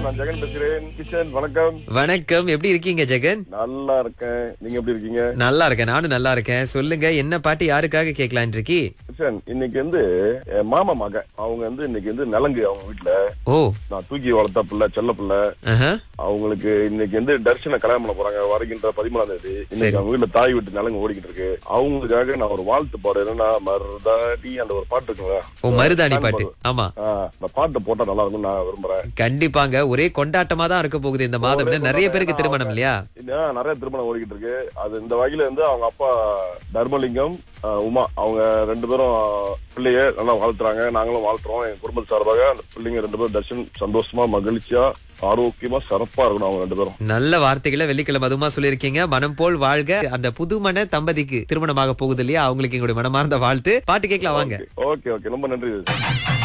நான் ஜெகன் பேசுறேன் கிஷன் வணக்கம் வணக்கம் எப்படி இருக்கீங்க ஜெகன் நல்லா இருக்கேன் நீங்க எப்படி இருக்கீங்க நல்லா இருக்கேன் நானும் நல்லா இருக்கேன் சொல்லுங்க என்ன பாட்டு யாருக்காக கேட்கலாம் இருக்கி கிஷன் இன்னைக்கு வந்து என் மாமா மக அவங்க வந்து இன்னைக்கு வந்து நலங்கு அவங்க வீட்டுல ஓ நான் தூக்கி வளர்த்த பிள்ளை செல்ல பிள்ளை ஆஹா. அவங்களுக்கு இன்னைக்கு வந்து தரிசன கல்யாணம் பண்ண போறாங்க வருகின்ற பதிமூணாம் தேதி இன்னைக்கு அவங்க வீட்டுல தாய் வீட்டு நலங்கு ஓடிக்கிட்டு இருக்கு அவங்களுக்காக நான் ஒரு வாழ்த்து பாடு என்னன்னா மருதாடி அந்த ஒரு பாட்டு இருக்குங்க ஓ மருதாணி பாட்டு ஆமா ஆ, அந்த பாட்டை போட்டா நல்லா இருக்கும்னு நான் விரும்புறேன் கண்டிப்பாங்க ஒரே கொண்டாட்டமா தான் இருக்க போகுது இந்த மாதம் ஒரே நிறைய பேருக்கு கொண்டாட்டம். திருமணம் இல்லையா இன்னும் நிறைய திருமணம் ஓடிக்கிட்டு இருக்கு அது இந்த வகையில வந்து அவங்க அப்பா தர்மலிங்கம் ஆ, உமா அவங்க ரெண்டு பேரும் பிள்ளைய நல்லா வாழ்த்துறாங்க நாங்களும் வாழ்த்துறோம் எங்க குடும்பத்து சார்பாக அந்த பிள்ளைங்க ரெண்டு பேரும் தர்ஷன் சந்தோஷமா மகிழ்ச்சியா ஆரோக்கியமா சிறப்பா இருக்கணும் அவங்க ரெண்டு பேரும் நல்ல வார்த்தைகளை வெள்ளிக்கிழமை அதுமா சொல்லியிருக்கீங்க மனம் போல் வாழ்க அந்த புதுமண தம்பதிக்கு திருமணமாக போகுது இல்லையா அவங்களுக்கு எங்களுடைய மனமார்ந்த வாழ்த்து பாட்டு கேட்கலாம் வாங்க ஓகே ஓகே ரொம்ப நன்றி